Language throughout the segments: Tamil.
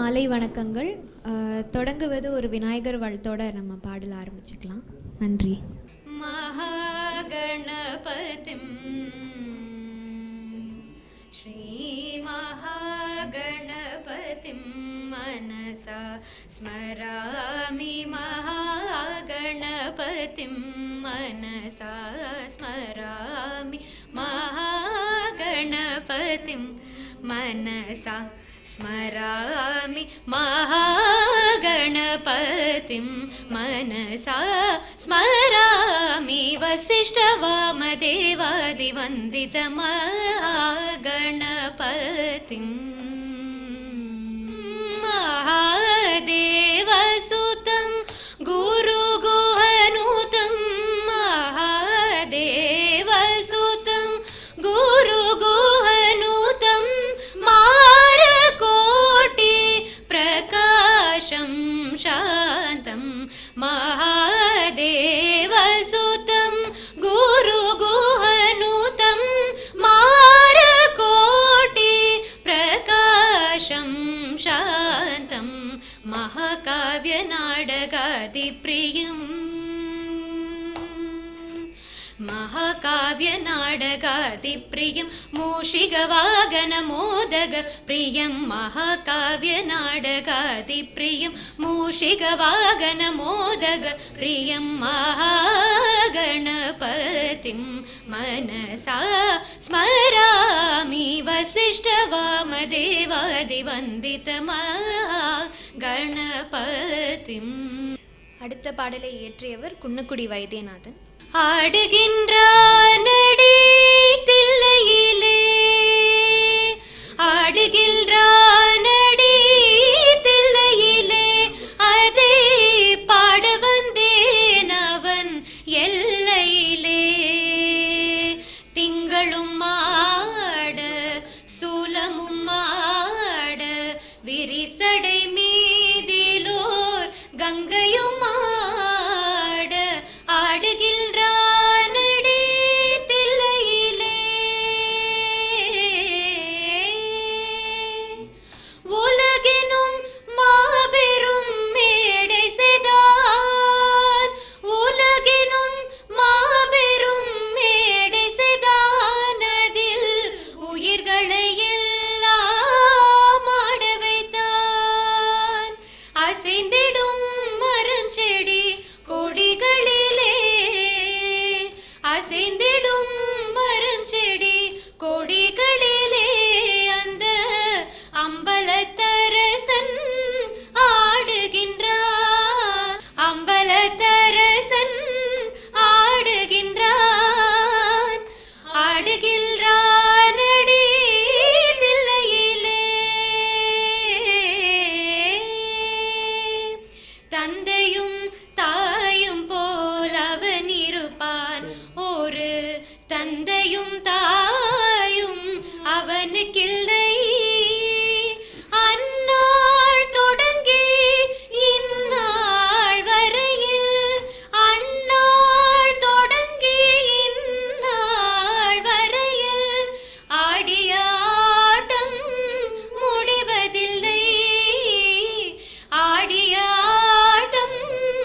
மாலை வணக்கங்கள் அஹ், தொடங்குவது ஒரு விநாயகர் வாழ்த்தோட நம்ம பாடல ஆரம்பிச்சுக்கலாம் நன்றி महागणपतिं श्रीमहागणपतिं मनसा स्मरामि महागणपतिं मनसा स्मरामि महागणपतिं मनसा स्मरामि महागणपतिं मनसा स्मरामि वसिष्ठवामदेवादिवन्दितमहागणपतिम् महादेवसुतं गुरुगुहनुतं महादेवसुतं गुरुगुहनुतं मारकोटि प्रकाशं शान्तं महादेवसुतं गुरुगुहनुतं मारकोटि प्रकाशं शान्तं महाकाव्यनाटकादिप्रियम् महाकाव्यनाटकादिप्रियं मूषिकवागनमोदग प्रियं महाकाव्यनाटकादिप्रियं मूषिकवागनमोदग प्रियं महागणपतिं मनसा स्मरामि वसिष्ठवामदेवादिवन्दितमहागणपतिम् அடுத்த பாடலை இயற்றியவர் குன்னக்குடி வைத்தியநாதன் ஆடுகின்றானடி தில்லையிலே ஆடுகின்றானடி தில்லையிலே அதை பாட வந்தேன் அவன் எல்லையிலே திங்களும் மாட சூலமும் மாட விரிசடை மீதிலோர் கங்கையும் ஆட ஆடுகின்றானடி தில்லையிலே உலகினும் மாபெரும் மேடை செய்தான் உலகினும் மாபெரும் மேடை செய்தான் அதில் உயிர்களை எல்லாம் ஆட வைத்தான் அசைந்திடும் மரம் செடி கொடிகளிலே அசைந்திடும் மரம் செடி கொடிகளிலே அந்த அம்பலத்தரசன் ஆடுகின்றான் அம்பலத்தரசன் ஆடுகின்றான் ஆடுகின்றானடி தில்லையிலே தந்தையும் தாயும் போல் அவன் இருப்பான் ஒரு தந்தையும் தாயும் அவனுக்கில்லை அந்நாள் தொடங்கி இந்நாள் வரையில் அந்நாள் தொடங்கி இந்நாள் வரையில் ஆடிய ஆட்டம் முடிவதில்லை ஆடிய ஆட்டம்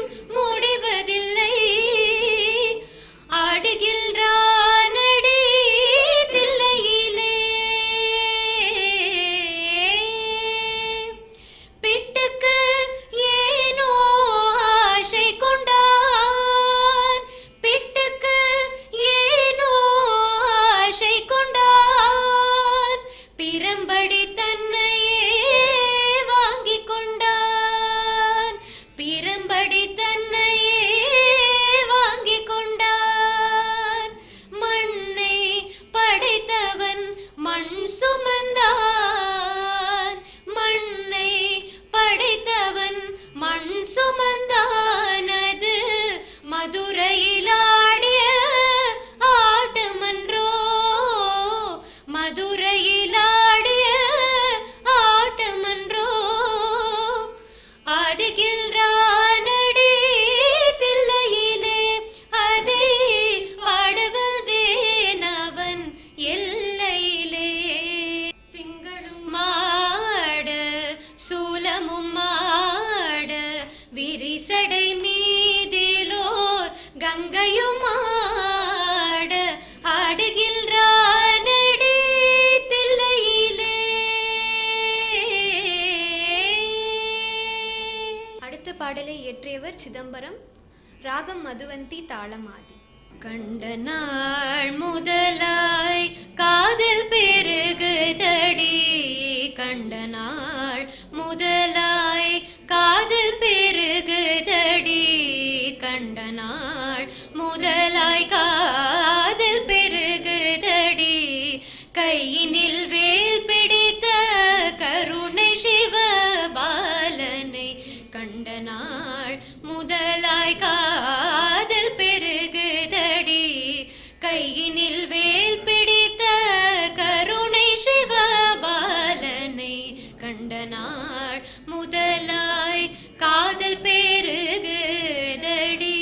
விரிசடை மீதிலோர் கங்கையும் ஆட ஆடுகின்றானடி தில்லையிலே அடுத்த பாடலை இயற்றியவர் சிதம்பரம் ராகம் மதுவந்தி தாளமாதி கண்ட நாள் முதலாய் காதல் பெருகுதடி கண்ட நாள் முதலாய் காதல் பெருகுதடி கண்ட நாள் முதலாய் காதல் பெருகுதடி கையினில் வேல் பிடித்த கருணை சிவபாலனை கண்ட நாள் முதலாய் காதல் பெருகுதடி கையினில் வேல் பிடித்த கருணை சிவபாலனை கண்ட நாள் முதலாய் காதல் பெருகுதடி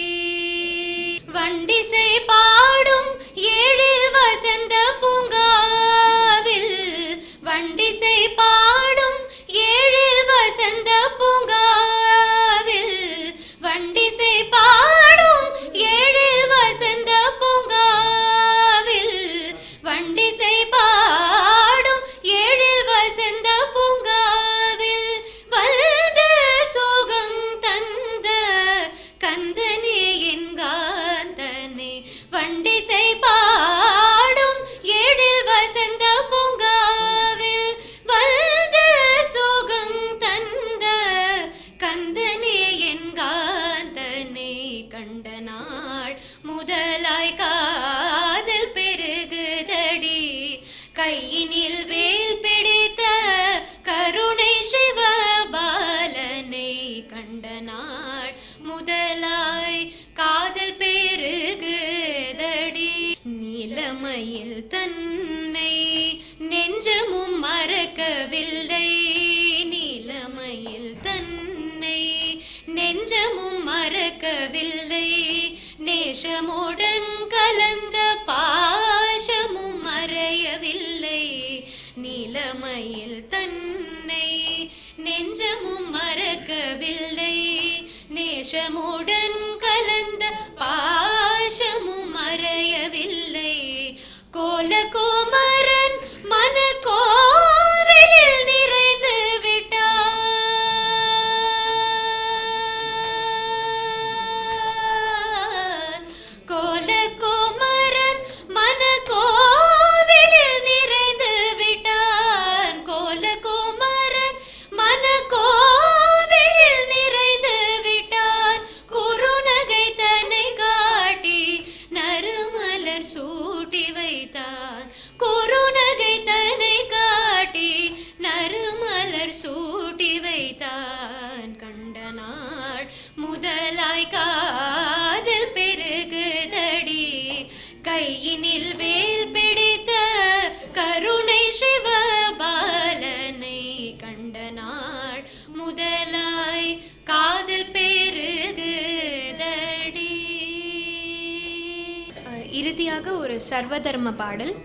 வண்டிசை பாடும் ஏழில் வசந்த பூங்காவில் வண்டிசை பாடும் ஏழில் வசந்த பூங்காவில் வண்டிசை பாடும் ஏழில் வசந்த பூங்காவில் வண்டிசை பாடும் ஏழில் வசந்த பூங்காவில் வல்த சுகம் தந்த கந்தனே என்காந்தனே வண்டிசை பாடும் ஏழில் வசந்த பூங்காவில் வல்த சுகம் தந்த கந்தனே என்காந்தனே கண்ட நாள் முதலாய் காதல் பெருகுதடி கையினில் வேல் பிடித்த கருணை சிவபாலனை கண்ட நாள் முதலாய் காதல் பெருகுதடி நிலமையில் தன்னை நெஞ்சமும் மறக்கவில்லை நிலமையில் தன்னை நெஞ்சமும் மறக்கவில்லை நேசமுடன் கலந்த பாசமும் மறையவில்லை நிலமையில் தன்னை நெஞ்சமும் மறக்கவில்லை நேசமுடன் கலந்த பாசமும் மறையவில்லை கோலகுமரன் மனக்கோவிலில் நிறைந்து விட்டார் கோலகுமரன் மனக்கோவிலில் நிறைந்து விட்டான் கோலகுமரன் மனக்கோவிலில் நிறைந்து விட்டான் குறுநகை தன்னை காட்டி நறுமலர் சூட்டி வைத்தான் குறுநகை தன்னை காட்டி நறுமலர் சூட்டி வைத்தான் கண்ட நாள் முதலாய் காதல் பெருகுதடி கையினில் வேல் பிடித்த கருணை சிவபாலனை கண்ட நாள் முதலாய் காதல் பெருகுதடி அஹ், இறுதியாக ஒரு சர்வதர்ம பாடல்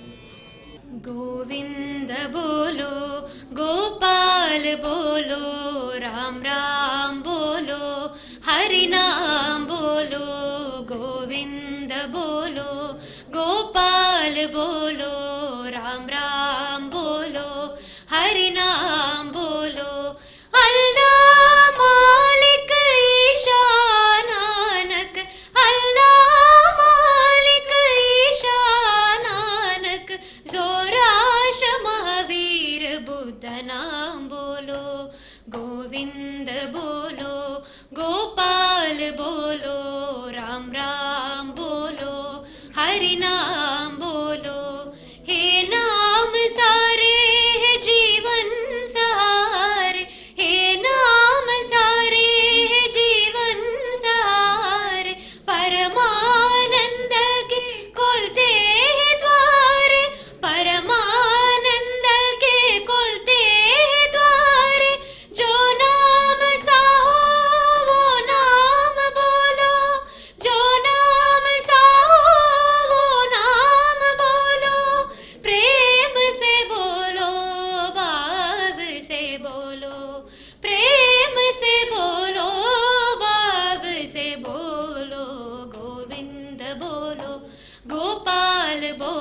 गोविंद बोलो गोपाल बोलो राम राम बोलो हरि नाम बोलो गोविंद बोलो गोपाल बोलो राम राम बोलो हरि नाम बोलो अल्लाह मालिक ईशा नानक अल्लाह मालिक ईशा नानक जोराश महावीर बुद्ध नाम बोलो गोविंद बोलो गोपाल बोलो राम राम बोलो हरि नाम बोलो हे नाम सारे है जीवन सहारे हे नाम सारे है जीवन सहारे परमानंद के खुलते हैं द्वार परमानंद के खुलते हैं द्वार जो नाम साहो वो नाम बोलो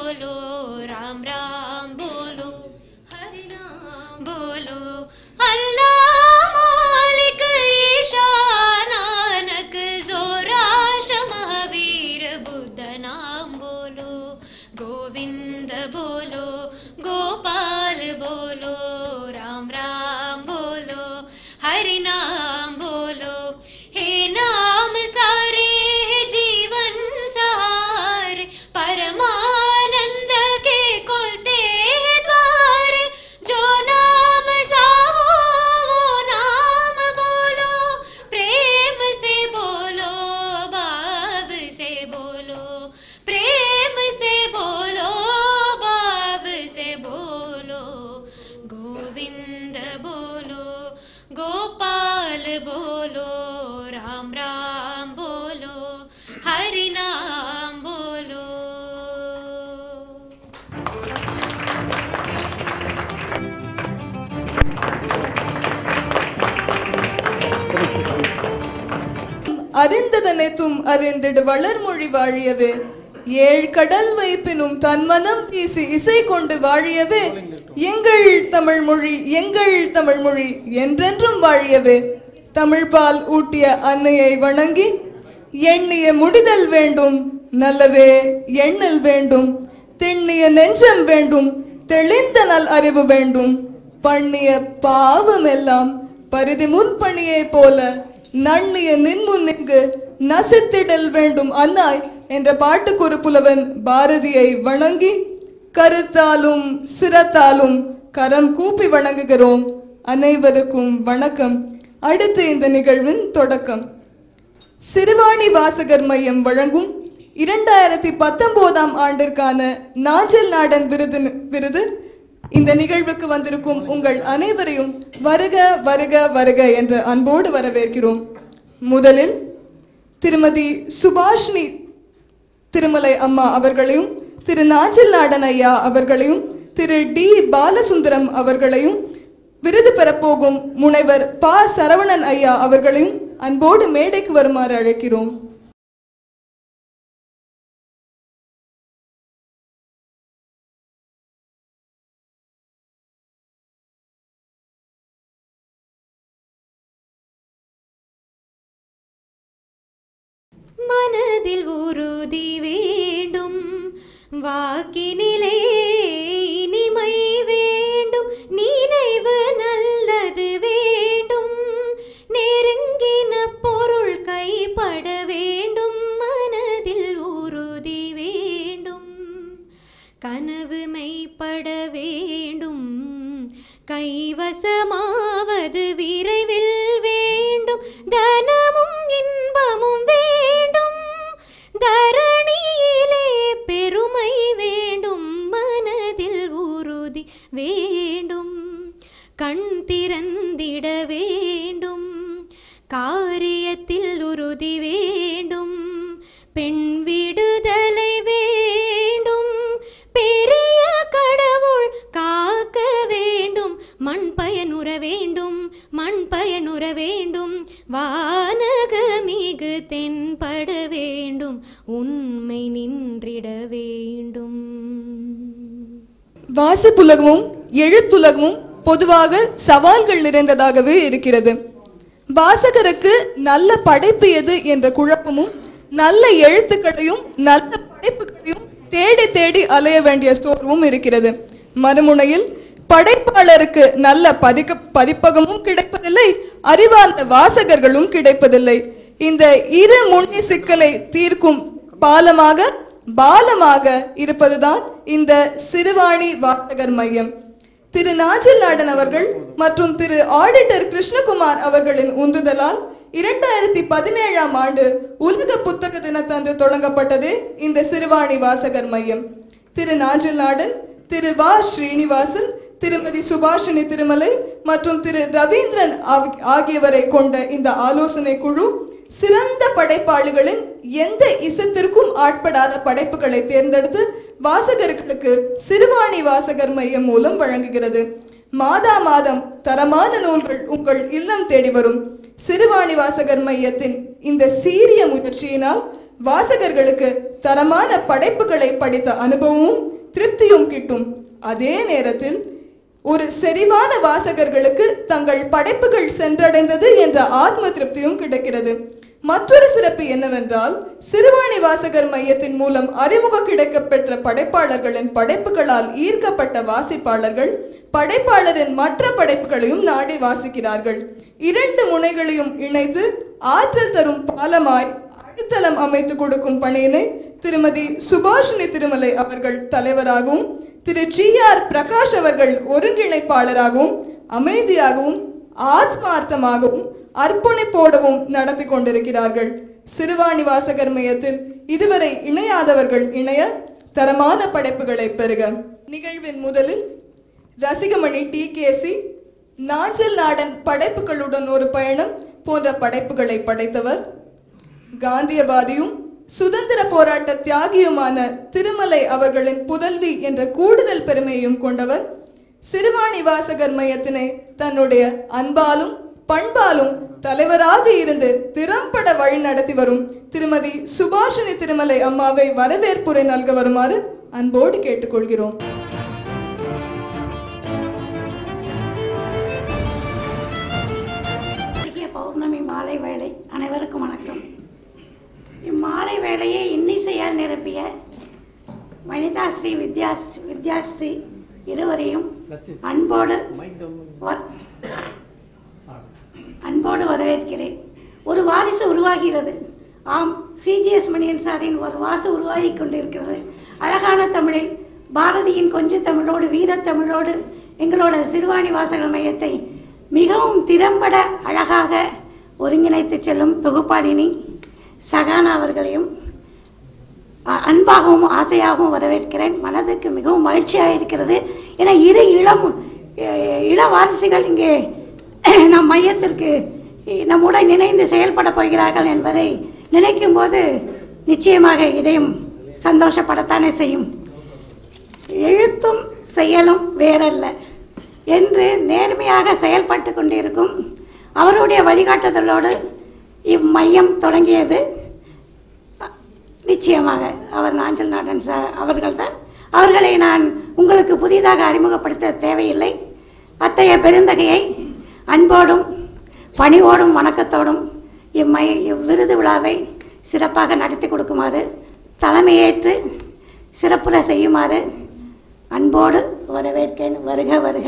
बोलो राम राम बोलो हरि नाम बोलो अल्लाह मालिक ईशा नानक जोराश महावीर बुद्ध नाम बोलो गोविंद बोलो गोपाल बोलो राम राम बोलो हरि नाम बोलो हे नाम सारे हे जीवन सहारे परमानंद के खुलते हैं द्वार जो नाम साहो वो नाम बोलो प्रेम से बोलो भाव से बोलो प्रेम से बोलो भाव से बोलो गोविंद बोलो गोपाल बोलो राम राम बोलो हरि नाम बोलो அறிந்ததனைத்தும் அறிந்திடு வளர்மொழி வாழியவே ஏழ் கடல் வைப்பினும் தன் மனம் வீசி இசை கொண்டு வாழியவே எங்கள் தமிழ் மொழி எங்கள் தமிழ் மொழி என்றென்றும் வாழியவே தமிழ்பால் ஊட்டிய அன்னையை வணங்கி எண்ணிய முடிதல் வேண்டும் நல்லவே எண்ணல் வேண்டும் திண்ணிய நெஞ்சம் வேண்டும் தெளிந்த நல் அறிவு வேண்டும் பண்ணிய பாவமெல்லாம் பரிதி முன்பணியை போல நன்னிய நின்முன் நின்று நசித்திடல் வேண்டும் அன்னாய் என்ற பாட்டுக்குறு புலவன் பாரதியை வணங்கி கருத்தாலும் சிரத்தாலும் கரம் கூப்பி வணங்குகிறோம் அனைவருக்கும் வணக்கம் அடுத்து இந்த நிகழ்வின் தொடக்கம் சிறுவாணி வாசகர் மையம் வழங்கும் இரண்டாயிரத்தி பத்தொன்பதாம் ஆண்டிற்கான நாஞ்சல் நாடன் விருது விருது இந்த நிகழ்வுக்கு வந்திருக்கும் உங்கள் அனைவரையும் வருக வருக வருக என்று அன்போடு வரவேற்கிறோம் முதலில் திருமதி சுபாஷினி திருமலை அம்மா அவர்களையும் திரு நாஞ்சில் நாடன் ஐயா அவர்களையும் திரு டி பாலசுந்தரம் அவர்களையும் விருது பெறப்போகும் முனைவர் ப சரவணன் ஐயா அவர்களையும் அன்போடு மேடைக்கு வருமாறு அழைக்கிறோம் மனதில் உறுதி வேண்டும் வாக்கினிலே இனிமை வேண்டும் நினைவு நல்லது வேண்டும் நெருங்கின பொருள் கைப்பட வேண்டும் மனதில் உறுதி வேண்டும் கனவு மெய்ப்பட வேண்டும் கைவசமாவது விரைவில் வேண்டும் தனமும் இன்பமும் வேண்டும் தரணியிலே பெருமை வேண்டும் மனதில் உறுதி வேண்டும் கண் திறந்திட வேண்டும் காரியத்தில் உறுதி வேண்டும் பெண் விடுதலை வேண்டும் பெரிய கடவுள் காக்க வேண்டும் மண் பயனுற வேண்டும் மண் பயனுற வேண்டும் வானக மிகு தென்பட வேண்டும் உண்மை நின்றிட வேண்டும் வாசிப்புலகமும் எழுத்துலகமும் பொதுவாக சவால்கள் நிறைந்ததாகவே இருக்கிறது வாசகருக்கு நல்ல படைப்பு எது என்ற குழப்பமும் நல்ல எழுத்துக்களையும் நல்ல படைப்புகளையும் தேடி தேடி அலைய வேண்டிய சோர்வும் இருக்கிறது மறுமுனையில் படைப்பாளருக்கு நல்ல பதிக்க பதிப்பகமும் கிடைப்பதில்லை அறிவார்ந்த வாசகர்களும் கிடைப்பதில்லை இந்த இரு முன்னி சிக்கலை தீர்க்கும் பாலமாக பாலமாக இருப்பதுதான் இந்த சிறுவாணி வாசகர் மையம் திரு நாஞ்சில் நாடன் அவர்கள் மற்றும் திரு ஆடிட்டர் கிருஷ்ணகுமார் அவர்களின் உந்துதலால் இரண்டாயிரத்தி பதினேழாம் ஆண்டு உலக புத்தக தினத்தன்று தொடங்கப்பட்டது இந்த சிறுவாணி வாசகர் மையம் திரு நாஞ்சில் நாடன் திரு வா ஸ்ரீனிவாசன் திருமதி சுபாஷினி திருமலை மற்றும் திரு ரவீந்திரன் ஆவி- ஆகியவரை கொண்ட இந்த ஆலோசனை குழு சிறந்த படைப்பாளிகளின் எந்த இசத்திற்கும் ஆட்படாத படைப்புகளை தேர்ந்தெடுத்து வாசகர்களுக்கு சிறுவாணி வாசகர் மையம் மூலம் வழங்குகிறது மாதா மாதம் தரமான நூல்கள் உங்கள் இல்லம் தேடி வரும் சிறுவாணி வாசகர் மையத்தின் இந்த சீரிய முயற்சியினால் வாசகர்களுக்கு தரமான படைப்புகளை படித்த அனுபவமும் திருப்தியும் கிட்டும் அதே நேரத்தில் ஒரு செறிவான வாசகர்களுக்கு தங்கள் படைப்புகள் சென்றடைந்தது என்ற ஆத்ம திருப்தியும் கிடைக்கிறது மற்றொரு சிறப்பு என்னவென்றால் சிறுவாணி வாசகர் மையத்தின் மூலம் அறிமுக கிடைக்கப்பெற்ற படைப்பாளர்களின் படைப்புகளால் ஈர்க்கப்பட்ட வாசிப்பாளர்கள் படைப்பாளரின் மற்ற படைப்புகளையும் நாடி வாசிக்கிறார்கள் இரண்டு முனைகளையும் இணைத்து ஆற்றல் தரும் பாலமாய் அடித்தளம் அமைத்து கொடுக்கும் பணியினை திருமதி சுபாஷினி திருமலை அவர்கள் தலைவராகவும் திரு ஜி ஆர் பிரகாஷ் அவர்கள் ஒருங்கிணைப்பாளராகவும் அமைதியாகவும் ஆத்மார்த்தமாகவும் அர்ப்பணிப்போடவும் நடத்தி கொண்டிருக்கிறார்கள் சிறுவாணி வாசகர் மையத்தில் இதுவரை இணையாதவர்கள் இணைய தரமான படைப்புகளை பெறுக நிகழ்வின் முதலில் ரசிகமணி டி கேசி நாஞ்சல் நாடன் படைப்புகளுடன் ஒரு பயணம் போன்ற படைப்புகளை படைத்தவர் காந்தியவாதியும் சுதந்திர போராட்ட தியாகியுமான திருமலை அவர்களின் புதல்வி என்ற கூடுதல் பெருமையும் கொண்டவர் சிறுவாணி வாசகர் மையத்தினை தன்னுடைய அன்பாலும் பண்பாலும் தலைவராக இருந்து திறம்பட வழி நடத்தி வரும் திருமதி சுபாஷினி திருமலை அம்மாவை வரவேற்புரை நல்க வருமாறு அன்போடு கேட்டுக்கொள்கிறோம் அழகிய பௌர்ணமி மாலை வேளை அனைவருக்கும் வணக்கம் இம்மாலை வேளையை இன்னிசையால் நிரப்பிய வனிதாஸ்ரீ வித்யாஸ்ரீ வித்யாஸ்ரீ இருவரையும் அன்போடு வ- அன்போடு வரவேற்கிறேன் ஒரு வாரிசு உருவாகிறது ஆம் சிஜிஎஸ் மணியன் சாரின் ஒரு வாசு உருவாகி கொண்டிருக்கிறது அழகான தமிழில் பாரதியின் கொஞ்ச தமிழோடு வீரத்தமிழோடு எங்களோட சிறுவாணி வாசகர் மையத்தை மிகவும் திறம்பட அழகாக ஒருங்கிணைத்து செல்லும் தொகுப்பாளினி சகானா அவர்களையும் அ- அன்பாகவும் ஆசையாகவும் வரவேற்கிறேன் மனதுக்கு மிகவும் மகிழ்ச்சியாக இருக்கிறது என இரு இளம் அஹ், இள வாரிசுகள் இங்கே நம் மையத்திற்கு நம்முடன் இணைந்து செயல்பட போகிறார்கள் என்பதை நினைக்கும் போது நிச்சயமாக இதயம் சந்தோஷப்படத்தானே செய்யும் எழுத்தும் செயலும் வேறல்ல என்று நேர்மையாக செயல்பட்டு கொண்டிருக்கும் அவருடைய வழிகாட்டுதலோடு இம்மையம் தொடங்கியது நிச்சயமாக அவர் நாஞ்சல் நாடன் ச அவர்கள்தான் அவர்களை நான் உங்களுக்கு புதிதாக அறிமுகப்படுத்த தேவையில்லை அத்தகைய பெருந்தகையை அன்போடும் பணிவோடும் வணக்கத்தோடும் இம்மை இவ்விருது விழாவை சிறப்பாக நடத்தி கொடுக்குமாறு தலைமையேற்று சிறப்புற செய்யுமாறு அன்போடு வரவேற்கேன் வருக வருக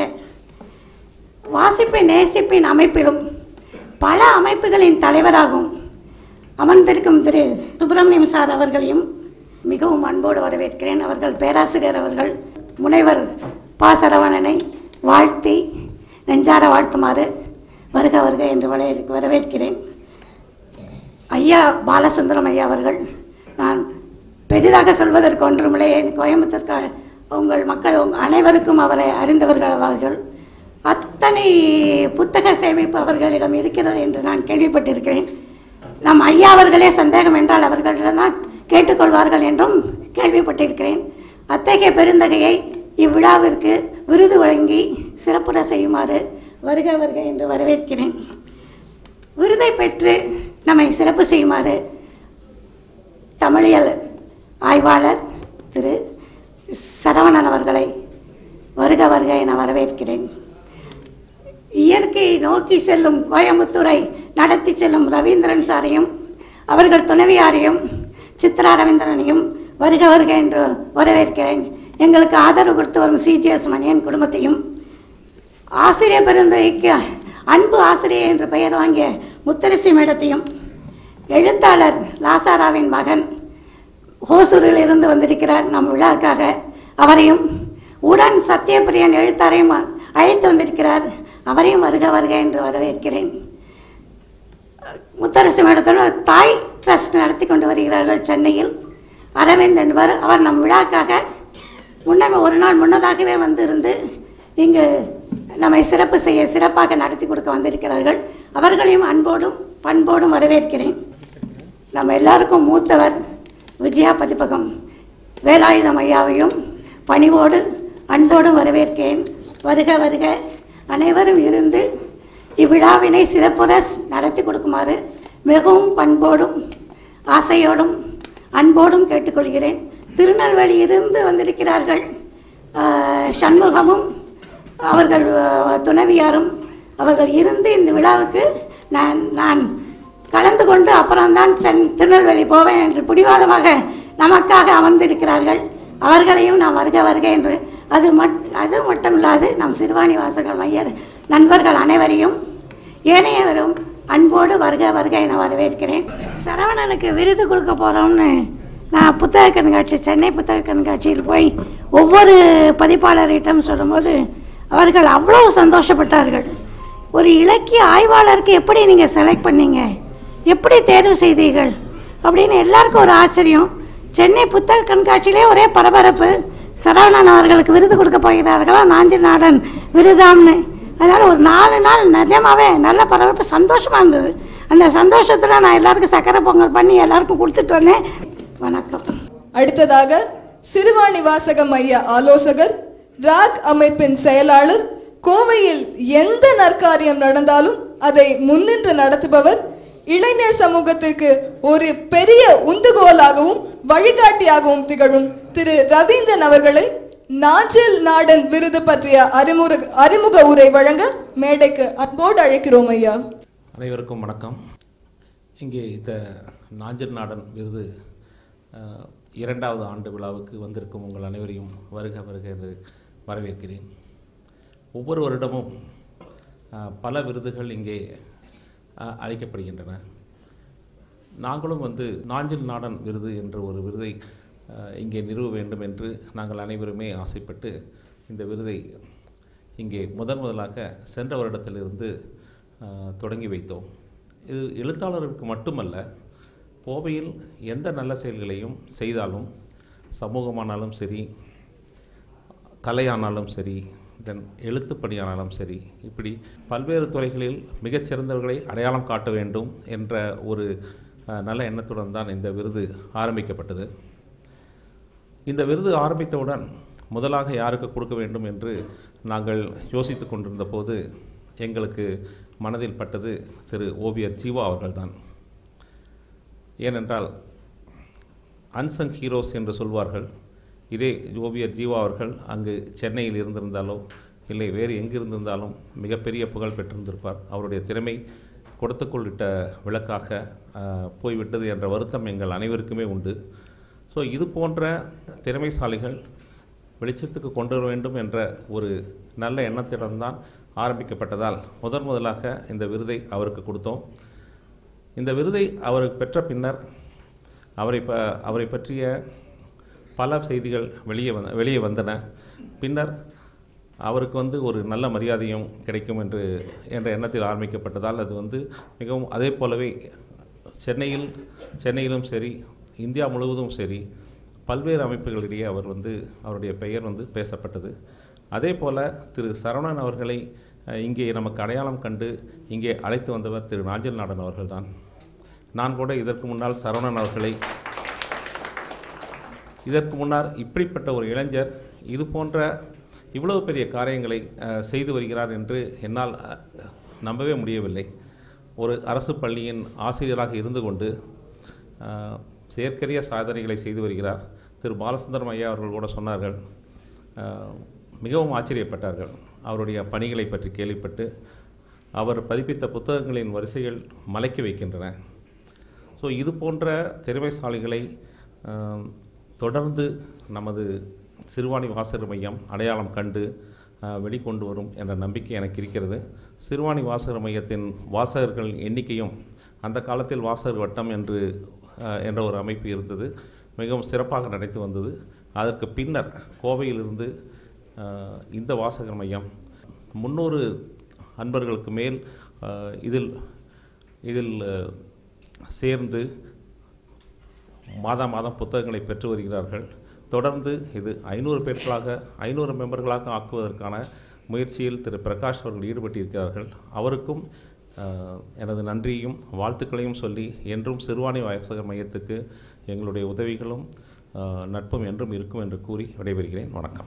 வாசிப்பின் நேசிப்பின் அமைப்பிலும் பல அமைப்புகளின் தலைவராகும் அமர்ந்திருக்கும் திரு சுப்பிரமணியம் சார் அவர்களையும் மிகவும் அன்போடு வரவேற்கிறேன் அவர்கள் பேராசிரியர் அவர்கள் முனைவர் பா சரவணனை வாழ்த்தி நெஞ்சார வாழ்த்துமாறு வருக வருக என்று வரைய- வரவேற்கிறேன் ஐயா பாலசுந்தரம் ஐயா அவர்கள் நான் பெரிதாக சொல்வதற்கு ஒன்றுமில்லை என் கோயம்புத்தூர்க்கு உங்கள் மக்கள் உங்கள் அனைவருக்கும் அவரை அறிந்தவர்கள் அவர்கள் அத்தனை புத்தக சேமிப்பு அவர்களிடம் இருக்கிறது என்று நான் கேள்விப்பட்டிருக்கிறேன் நம் ஐயா அவர்களே சந்தேகம் என்றால் அவர்களிடம்தான் கேட்டுக்கொள்வார்கள் என்றும் கேள்விப்பட்டிருக்கிறேன் அத்தகைய பெருந்தகையை இவ்விழாவிற்கு விருது வழங்கி சிறப்புற செய்யுமாறு வருக வருக என்று வரவேற்கிறேன் விருதை பெற்று நம்மை சிறப்பு செய்யுமாறு தமிழியல் ஆய்வாளர் திரு சரவணன் அவர்களை வருக வருக என வரவேற்கிறேன் இயற்கையை நோக்கி செல்லும் கோயம்புத்தூரை நடத்தி செல்லும் ரவீந்திரன் சாரையும் அவர்கள் துணைவியாரையும் சித்ரா ரவீந்திரனையும் வருக வருக என்று வரவேற்கிறேன் எங்களுக்கு ஆதரவு கொடுத்து வரும் சிஜிஎஸ் மணியன் குடும்பத்தையும் ஆசிரியர் பெருந்தகைக்கு அன்பு ஆசிரியர் என்ற பெயர் வாங்கிய முத்தரசி மேடத்தையும் எழுத்தாளர் லாசாராவின் மகன் ஹோசூரில் இருந்து வந்திருக்கிறார் நம் விழாக்காக அவரையும் உடன் சத்யபிரியன் எழுத்தாரையும் அழைத்து வந்திருக்கிறார் அவரையும் வருக வருக என்று வரவேற்கிறேன் முத்தரசு மேடத்தோட தாய் ட்ரஸ்ட் நடத்தி கொண்டு வருகிறார்கள் சென்னையில் அரவிந்த் என்பவர் அவர் நம் விழாக்காக முன்னமே ஒரு நாள் முன்னதாகவே வந்திருந்து இங்கு நம்மை சிறப்பு செய்ய சிறப்பாக நடத்தி கொடுக்க வந்திருக்கிறார்கள் அவர்களையும் அன்போடும் பண்போடும் வரவேற்கிறேன் நம்ம எல்லாருக்கும் மூத்தவர் விஜயா பதிப்பகம் வேலாயுதம் ஐயாவையும் பணிவோடு அன்போடும் வரவேற்கிறேன் வருக வருக அனைவரும் இருந்து இவ்விழாவினை சிறப்புற நடத்தி கொடுக்குமாறு மிகவும் பண்போடும் ஆசையோடும் அன்போடும் கேட்டுக்கொள்கிறேன் திருநெல்வேலியிலிருந்து வந்திருக்கிறார்கள் ஆஹ், சண்முகமும் அவர்கள் ஆஹ், துணைவியாரும் அவர்கள் இருந்து இந்த விழாவுக்கு நான் நான் கலந்து கொண்டு அப்புறம்தான் சென் திருநெல்வேலி போவேன் என்று பிடிவாதமாக நமக்காக அமர்ந்திருக்கிறார்கள் அவர்களையும் நான் வருக வருக என்று அது மட் அது மட்டும் இல்லாது நம் சிறுவாணி வாசகர் மையர் நண்பர்கள் அனைவரையும் ஏனையவரும் அன்போடு வருக வருக என வரவேற்கிறேன் சரவணனுக்கு விருது கொடுக்க போகிறோம்னு நான் புத்தக கண்காட்சி சென்னை புத்தக கண்காட்சியில் போய் ஒவ்வொரு பதிப்பாளரிடம் சொல்லும்போது அவர்கள் அவ்வளோ சந்தோஷப்பட்டார்கள் ஒரு இலக்கிய ஆய்வாளருக்கு எப்படி நீங்கள் செலக்ட் பண்ணீங்க எப்படி தேர்வு செய்தீர்கள் அப்படின்னு எல்லாருக்கும் ஒரு ஆச்சரியம் சென்னை புத்தக கண்காட்சியிலே ஒரே பரபரப்பு சரவணன் அவர்களுக்கு விருது கொடுக்க போகிறார்களா நாஞ்சி நாடன் விருதாம்னு அதனால் ஒரு நாலு நாள் நிஜமாவே நல்ல பரபரப்பு சந்தோஷமாக இருந்தது அந்த சந்தோஷத்தில் நான் எல்லாருக்கும் சக்கரை பொங்கல் பண்ணி எல்லாருக்கும் கொடுத்துட்டு வந்தேன் வணக்கம் அடுத்ததாக சிறுவாணி வாசகம் ஐயா ஆலோசகர் ராக் அமைப்பின் செயலாளர் கோவையில் எந்த நற்காரியம் நடந்தாலும் அதை முன்னின்று நடத்துபவர் இளைஞர் சமூகத்திற்கு ஒரு பெரிய உந்துகோலாகவும் வழிகாட்டியாகவும் திகழும் திரு ரவீந்திரன் அவர்களை நாஞ்சில் நாடன் விருது பற்றிய அறிமுக அறிமுக உரை வழங்க மேடைக்கு அன்போடு அழைக்கிறோம் ஐயா அனைவருக்கும் வணக்கம் இங்கே இந்த நாஞ்சல் நாடன் விருது அஹ், இரண்டாவது ஆண்டு விழாவுக்கு வந்திருக்கும் உங்கள் அனைவரையும் வருக வருக என்று வரவேற்கிறேன் ஒவ்வொரு வருடமும் அஹ், பல விருதுகள் இங்கே அஹ், அளிக்கப்படுகின்றன நாங்களும் வந்து நாஞ்சில் நாடன் விருது என்ற ஒரு விருதை அஹ், இங்கே நிறுவ வேண்டும் என்று நாங்கள் அனைவருமே ஆசைப்பட்டு இந்த விருதை இங்கே முதன் முதலாக சென்ற வருடத்திலிருந்து அஹ், தொடங்கி வைத்தோம் இது எழுத்தாளருக்கு மட்டுமல்ல கோவையில் எந்த நல்ல செயல்களையும் செய்தாலும் சமூகமானாலும் சரி கலையானாலும் சரி தென் எழுத்துப்பணியானாலும் சரி இப்படி பல்வேறு துறைகளில் மிகச்சிறந்தவர்களை அடையாளம் காட்ட வேண்டும் என்ற ஒரு அஹ், நல்ல எண்ணத்துடன் தான் இந்த விருது ஆரம்பிக்கப்பட்டது இந்த விருது ஆரம்பித்தவுடன் முதலாக யாருக்கு கொடுக்க வேண்டும் என்று நாங்கள் யோசித்து கொண்டிருந்த போது எங்களுக்கு மனதில் பட்டது திரு ஓவியர் ஜீவா அவர்கள்தான் ஏனென்றால் அன்சங் ஹீரோஸ் என்று சொல்வார்கள் இதே ஓவியர் ஜீவா அவர்கள் அங்கு சென்னையில் இருந்திருந்தாலோ இல்லை வேறு எங்கு இருந்திருந்தாலும் மிகப்பெரிய புகழ் பெற்றிருந்திருப்பார் அவருடைய திறமை கொடுத்துக்கொள்ளிட்ட விளக்காக ஆஹ், போய்விட்டது என்ற வருத்தம் எங்கள் அனைவருக்குமே உண்டு ஸோ இது போன்ற திறமைசாலிகள் வெளிச்சத்துக்கு கொண்டு வர வேண்டும் என்ற ஒரு நல்ல எண்ணத்திடம்தான் ஆரம்பிக்கப்பட்டதால் முதன் முதலாக இந்த விருதை அவருக்கு கொடுத்தோம் இந்த விருதை அவர் பெற்ற பின்னர் அவரை ப அவரை பற்றிய பல செய்திகள் வெளியே வந்த வெளியே வந்தன பின்னர் அவருக்கு வந்து ஒரு நல்ல மரியாதையும் கிடைக்கும் என்று என்ற எண்ணத்தில் ஆரம்பிக்கப்பட்டதால் அது வந்து மிகவும் அதே போலவே சென்னையில் சென்னையிலும் சரி இந்தியா முழுவதும் சரி பல்வேறு அமைப்புகளிடையே அவர் வந்து அவருடைய பெயர் வந்து பேசப்பட்டது அதே போல் திரு சரவணன் அவர்களை அஹ், இங்கே நமக்கு அடையாளம் கண்டு இங்கே அழைத்து வந்தவர் திரு நாஞ்சல் நாடன் அவர்கள்தான் நான் கூட இதற்கு முன்னால் சரவணன் அவர்களை இதற்கு முன்னால் இப்படிப்பட்ட ஒரு இளைஞர் இது போன்ற இவ்வளவு பெரிய காரியங்களை அஹ், செய்து வருகிறார் என்று என்னால் அஹ், நம்பவே முடியவில்லை ஒரு அரசு பள்ளியின் ஆசிரியராக இருந்து கொண்டு அஹ், செயற்கரிய சாதனைகளை செய்து வருகிறார் திரு பாலசுந்தரம் ஐயா அவர்கள் கூட சொன்னார்கள் அஹ், மிகவும் ஆச்சரியப்பட்டார்கள் அவருடைய பணிகளை பற்றி கேள்விப்பட்டு அவர் பதிப்பித்த புத்தகங்களின் வரிசைகள் மலைக்க வைக்கின்றன ஸோ இது போன்ற திறமைசாலிகளை ஆம், தொடர்ந்து நமது சிறுவாணி வாசகர் மையம் அடையாளம் கண்டு ஆ, வெளிக்கொண்டு வரும் என்ற நம்பிக்கை எனக்கு இருக்கிறது சிறுவாணி வாசகர் மையத்தின் வாசகர்கள் எண்ணிக்கையும் அந்த காலத்தில் வாசகர் வட்டம் என்று ஆ, என்ற ஒரு அமைப்பு இருந்தது மிகவும் சிறப்பாக நடத்தி வந்தது அதற்கு பின்னர் கோவையிலிருந்து ஆ, இந்த வாசகர் மையம் முந்நூறு அன்பர்களுக்கு மேல் ஆ, இதில் இதில் ஆ, சேர்ந்து மாதா மாதம் புத்தகங்களை பெற்று வருகிறார்கள் தொடர்ந்து இது ஐநூறு பேர்களாக ஐநூறு மெம்பர்களாக ஆக்குவதற்கான முயற்சியில் திரு பிரகாஷ் அவர்கள் ஈடுபட்டிருக்கிறார்கள் அவருக்கும் ஆஹ், எனது நன்றியையும் வாழ்த்துக்களையும் சொல்லி என்றும் சிறுவாணி வாசகர் மையத்துக்கு எங்களுடைய உதவிகளும் ஆஹ், நட்பும் என்றும் இருக்கும் என்று கூறி விடைபெறுகிறேன் வணக்கம்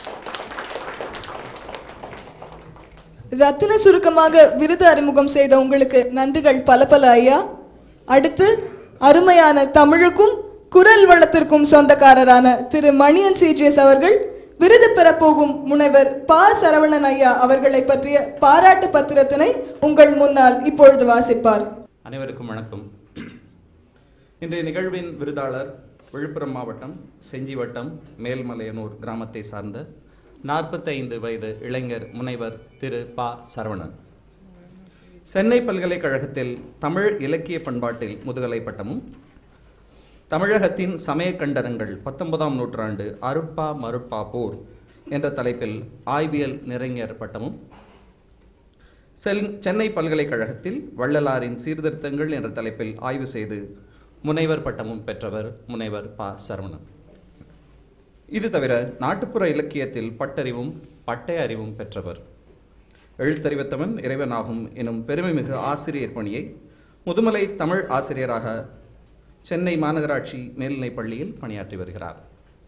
ரத்தின சுருக்கமாக விருது அறிமுகம் செய்த உங்களுக்கு நன்றிகள் பல பல ஐயா அடுத்து அருமையான தமிழுக்கும் குரல் வளத்திற்கும் சொந்தக்காரரான திரு மணியன் சிஜிஎஸ் அவர்கள் விருது பெறப்போகும் முனைவர் பா சரவணன் ஐயா அவர்களை பற்றிய பாராட்டு பத்திரத்தினை உங்கள் முன்னால் இப்பொழுது வாசிப்பார் அனைவருக்கும் வணக்கம் இன்றைய நிகழ்வின் விருதாளர் விழுப்புரம் மாவட்டம் செஞ்சி வட்டம் மேல்மலையனூர் கிராமத்தை சார்ந்த நாற்பத்தைந்து வயது இளைஞர் முனைவர் திரு பா சரவணன் சென்னை பல்கலைக்கழகத்தில் தமிழ் இலக்கிய பண்பாட்டில் முதுகலை பட்டமும் தமிழகத்தின் சமய கண்டனங்கள் பத்தொன்பதாம் நூற்றாண்டு அருட்பா மருட்பா போர் என்ற தலைப்பில் ஆய்வியல் நிறைஞர் பட்டமும் செல் சென்னை பல்கலைக்கழகத்தில் வள்ளலாரின் சீர்திருத்தங்கள் என்ற தலைப்பில் ஆய்வு செய்து முனைவர் பட்டமும் பெற்றவர் முனைவர் ப சரவணன் இது தவிர நாட்டுப்புற இலக்கியத்தில் பட்டறிவும் பட்டய அறிவும் பெற்றவர் எழுத்தறிவத்தவன் இறைவனாகும் எனும் பெருமைமிகு ஆசிரியர் பணியை முதுமலை தமிழ் ஆசிரியராக சென்னை மாநகராட்சி மேல்நிலைப் பள்ளியில் பணியாற்றி வருகிறார்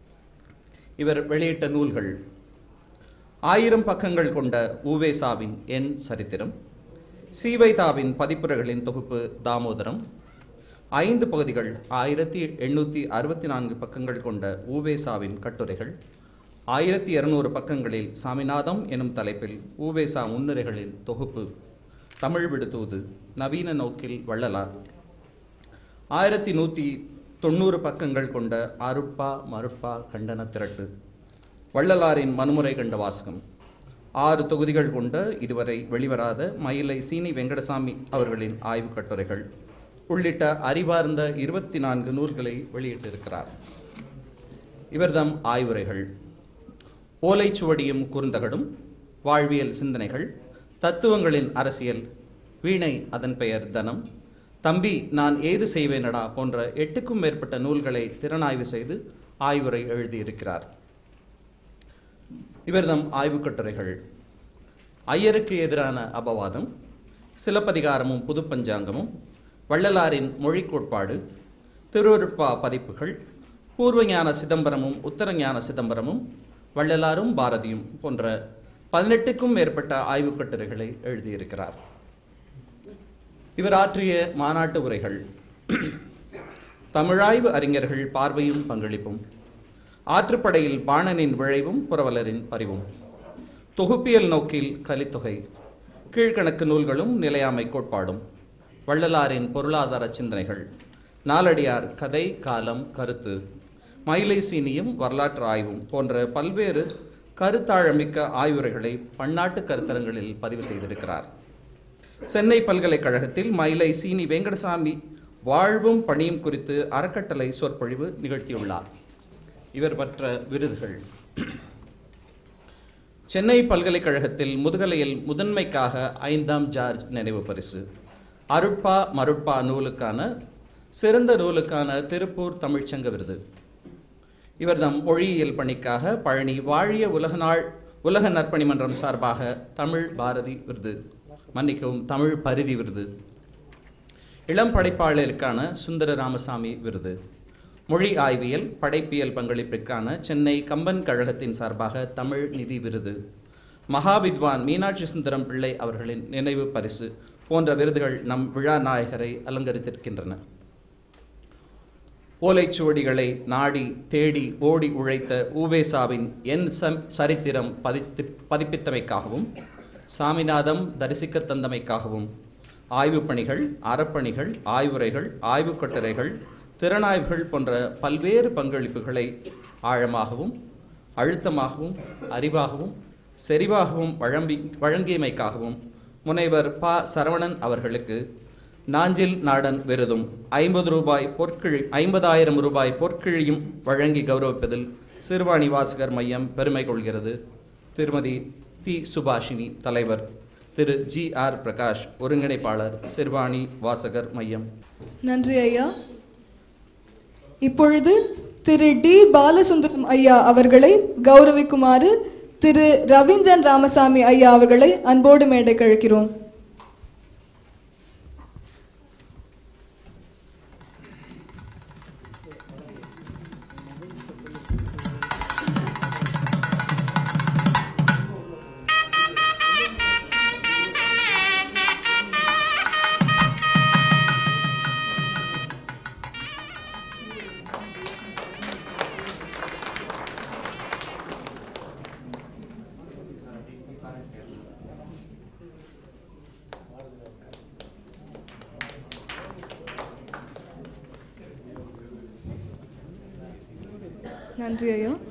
இவர் வெளியிட்ட நூல்கள் ஆயிரம் பக்கங்கள் கொண்ட ஊவேசாவின் என் சரித்திரம் சீவைதாவின் பதிப்புரைகளின் தொகுப்பு தாமோதரம் ஐந்து பகுதிகள் ஆயிரத்தி எண்ணூற்றி அறுபத்தி நான்கு பக்கங்கள் கொண்ட ஊவேசாவின் கட்டுரைகள் ஆயிரத்தி இருநூறு பக்கங்களில் சாமிநாதம் எனும் தலைப்பில் ஊவேசா முன்னுரைகளின் தொகுப்பு தமிழ் விடுதூது நவீன நோக்கில் வள்ளலார் ஆயிரத்தி நூற்றி தொண்ணூறு பக்கங்கள் கொண்ட அருட்பா மருட்பா கண்டன திரட்டு வள்ளலாரின் மனுமுறை கண்ட வாசகம் ஆறு தொகுதிகள் கொண்ட இதுவரை வெளிவராத மயிலை சீனி வெங்கடசாமி அவர்களின் ஆய்வுக் கட்டுரைகள் உள்ளிட்ட அறிவார்ந்த இருபத்தி நான்கு நூல்களை வெளியிட்டிருக்கிறார் இவர்தம் ஆய்வுரைகள் ஓலைச்சுவடியும் குறுந்தகடும் வாழ்வியல் சிந்தனைகள் தத்துவங்களின் அரசியல் வீணை அதன் பெயர் தனம் தம்பி நான் ஏது செய்வேனடா போன்ற எட்டுக்கும் மேற்பட்ட நூல்களை திறனாய்வு செய்து ஆய்வுரை எழுதியிருக்கிறார் இவர்தம் ஆய்வுக் கட்டுரைகள் ஐயருக்கு எதிரான அபவாதம் சிலப்பதிகாரமும் புதுப்பஞ்சாங்கமும் வள்ளலாரின் மொழி கோட்பாடு திருவருட்பா பதிப்புகள் பூர்வஞான சிதம்பரமும் உத்தரஞான சிதம்பரமும் வள்ளலாரும் பாரதியும் போன்ற பதினெட்டுக்கும் மேற்பட்ட ஆய்வுக் கட்டுரைகளை எழுதியிருக்கிறார் இவர் ஆற்றிய மாநாட்டு உரைகள் தமிழாய்வு அறிஞர்கள் பார்வையும் பங்களிப்பும் ஆற்றுப்படையில் பாணனின் விழைவும் புரவலரின் பரிவும் தொகுப்பியல் நோக்கில் கலித்தொகை கீழ்கணக்கு நூல்களும் நிலையாமை கோட்பாடும் வள்ளலாரின் பொருளாதார சிந்தனைகள் நாலடியார் கதை காலம் கருத்து மயிலை சீனியும் வரலாற்று ஆய்வும் போன்ற பல்வேறு கருத்தாழமிக்க ஆய்வுரைகளை பன்னாட்டு கருத்தரங்களில் பதிவு செய்திருக்கிறார் சென்னை பல்கலைக்கழகத்தில் மயிலை சீனி வெங்கடசாமி வாழ்வும் பணியும் குறித்து அறக்கட்டளை சொற்பொழிவு நிகழ்த்தியுள்ளார் இவர் பெற்ற விருதுகள் சென்னை பல்கலைக்கழகத்தில் முதுகலையில் முதன்மைக்காக ஐந்தாம் ஜார்ஜ் நினைவு பரிசு அருட்பா மருட்பா நூலுக்கான சிறந்த நூலுக்கான திருப்பூர் தமிழ்ச்சங்க விருது இவர்தம் மொழியியல் பணிக்காக பழனி வாழிய உலக நாள் உலக நற்பணி மன்றம் சார்பாக தமிழ் பாரதி விருது மன்னிக்கவும் தமிழ் பரிதி விருது இளம் படைப்பாளருக்கான சுந்தர ராமசாமி விருது மொழி ஆய்வியல் படைப்பியல் பங்களிப்பிற்கான சென்னை கம்பன் கழகத்தின் சார்பாக தமிழ் நிதி விருது மகாவித்வான் மீனாட்சி சுந்தரம் பிள்ளை அவர்களின் நினைவு பரிசு போன்ற விருதுகள் நம் விழா நாயகரை அலங்கரித்திருக்கின்றன ஓலைச்சுவடிகளை நாடி தேடி ஓடி உழைத்த ஊவேசாவின் என் சம் சரித்திரம் பதித்து பதிப்பித்தமைக்காகவும் சாமிநாதம் தரிசிக்க தந்தமைக்காகவும் ஆய்வுப் பணிகள் அறப்பணிகள் ஆய்வுரைகள் ஆய்வுக் கட்டுரைகள் திறனாய்வுகள் போன்ற பல்வேறு பங்களிப்புகளை ஆழமாகவும் அழுத்தமாகவும் அறிவாகவும் செறிவாகவும் வழம்பி வழங்கியமைக்காகவும் முனைவர் ப சரவணன் அவர்களுக்கு நாஞ்சில் நாடன் விருதும் ஐம்பது ரூபாய் பொற்கிழி ஐம்பதாயிரம் ரூபாய் பொற்கிழியும் வழங்கி கௌரவிப்பதில் சிறுவாணி வாசகர் மையம் பெருமை கொள்கிறது திருமதி தி சுபாஷினி தலைவர் திரு ஜி ஆர் பிரகாஷ் ஒருங்கிணைப்பாளர் சிறுவாணி வாசகர் மையம் நன்றி ஐயா இப்பொழுது திரு டி பாலசுந்தரம் ஐயா அவர்களை கௌரவிக்குமாறு திரு ரவீந்திரன் ராமசாமி ஐயா அவர்களை அன்போடு மேடைக்கு அழைக்கிறோம் நன்றி ஐயா